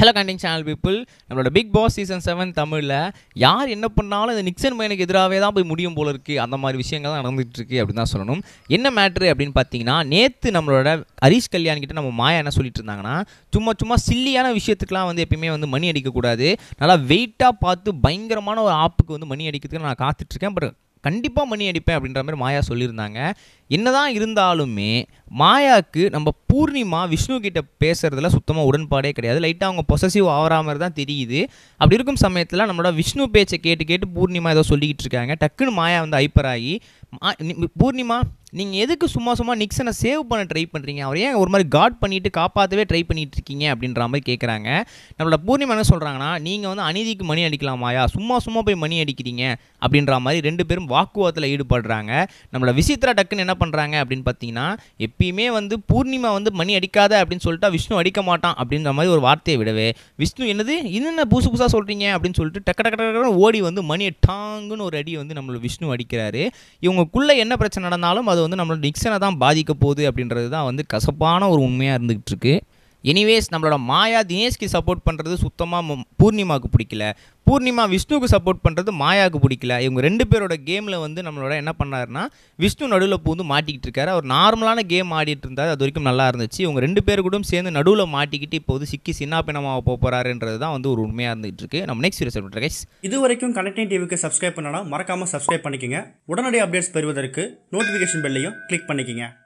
hello கண்டிங் channel people நம்மளோட Bigg Boss season seven தமிழில் யார் என்ன பண்ணாலும் இந்த நிக்சன் மைனுக்கு எதிராகவே தான் போய் முடியும் போல இருக்குது அந்த மாதிரி விஷயங்கள் தான் நடந்துகிட்டு இருக்கு அப்படின்னு தான் சொல்லணும் என்ன மேட்ரு அப்படின்னு பார்த்தீங்கன்னா நேற்று நம்மளோட ஹரீஷ் கல்யாண் கிட்ட நம்ம மாயா என்ன சொல்லிட்டு இருந்தாங்கன்னா சும்மா சும்மா சில்லியான விஷயத்துக்குலாம் வந்து எப்பயுமே வந்து மணி அடிக்கக்கூடாது நல்லா வெயிட்டாக பார்த்து பயங்கரமான ஒரு ஆப்புக்கு வந்து மணி அடிக்கிறதுக்கு நான் காத்துட்ருக்கேன் பட் கண்டிப்பாக மணி அடிப்பேன் அப்படின்ற மாதிரி மாயா சொல்லியிருந்தாங்க என்னதான் இருந்தாலுமே மாயாவுக்கு நம்ம பூர்ணிமா விஷ்ணு கிட்ட பேசுறதுல சுத்தமாக உடன்பாடே கிடையாது லைட்டாக அவங்க பொசசிவ் ஆகிற மாதிரி தான் தெரியுது அப்படி இருக்கும் சமயத்தில் நம்மளோட விஷ்ணு பேச்சை கேட்டு கேட்டு பூர்ணிமா ஏதோ சொல்லிக்கிட்டு இருக்காங்க டக்குன்னு மாயா வந்து ஹைப்பர் ஆகி மா- நி- பூர்ணிமா நீங்கள் எதுக்கு சும்மா சும்மா நிக்சனை சேவ் பண்ண ட்ரை பண்ணுறீங்க அவர் ஏன் ஒரு மாதிரி காட் பண்ணிட்டு காப்பாற்றவே ட்ரை பண்ணிட்டு இருக்கீங்க அப்படின்ற மாதிரி கேட்குறாங்க நம்மளோட பூர்ணிமா என்ன சொல்கிறாங்கன்னா நீங்கள் வந்து அநீதிக்கு மணி அடிக்கலாமாயா சும்மா சும்மா போய் மணி அடிக்கிறீங்க அப்படின்ற மாதிரி ரெண்டு பேரும் வாக்குவாதத்தில் ஈடுபடுறாங்க நம்மளோட விசித்ரா டக்குன்னு என்ன பண்ணுறாங்க அப்படின்னு பார்த்தீங்கன்னா எப்பயுமே வந்து பூர்ணிமா வந்து மணி அடிக்காத அப்படின்னு சொல்லிட்டா விஷ்ணு அடிக்க மாட்டான் அப்படின்ற மாதிரி ஒரு வார்த்தையை விடவே விஷ்ணு என்னது என்னென்ன புதுசு புதுசாக சொல்கிறீங்க அப்படின்னு சொல்லிட்டு டக்கு டக்கு டக்கு டக்குன்னு ஓடி வந்து மணியை டாங்குன்னு ஒரு அடி வந்து நம்மளோட விஷ்ணு அடிக்கிறாரு இவங்களுக்குள்ளே என்ன பிரச்சனை நடந்தாலும் அது வந்து நம்மளோட நிக்சனை தான் பாதிக்க போகுது அப்படின்றது தான் வந்து கசப்பான ஒரு உண்மையாக இருந்துகிட்டு இருக்கு எனிவேஸ் நம்மளோட மாயா தினேஷ்க்கு சப்போர்ட் பண்ணுறது சுத்தமாக பூர்ணிமாவுக்கு பிடிக்கல பூர்ணிமா விஷ்ணுவுக்கு சப்போர்ட் பண்ணுறது மாயாவுக்கு பிடிக்கல இவங்க ரெண்டு பேரோட கேமில் வந்து நம்மளோட என்ன பண்ணாருன்னா விஷ்ணு நடுவில் பூந்து மாட்டிக்கிட்டு இருக்காரு அவர் நார்மலான கேம் ஆடிட்டு இருந்தார் அது வரைக்கும் நல்லா இருந்துச்சு இவங்க ரெண்டு பேர் கூட சேர்ந்து நடுவில் மாட்டிக்கிட்டு இப்போ வந்து சிக்கி சின்ன பின்னமாக போக போகிறாருன்றது தான் வந்து ஒரு உண்மையாக இருந்துகிட்டு இருக்கு நம்ம நெக்ஸ்ட் வீடியோ சொல்லிட்டு கைஸ் இது வரைக்கும் கனெக்டிங் டிவிக்கு சப்ஸ்கிரைப் பண்ணனா மறக்காம சப்ஸ்கிரைப் பண்ணிக்கங்க உடனடி அப்டேட்ஸ் பெறுவதற்கு நோட்டிஃபிகேஷன் பெல்லையும் கிளிக் பண்ணிக்கங்க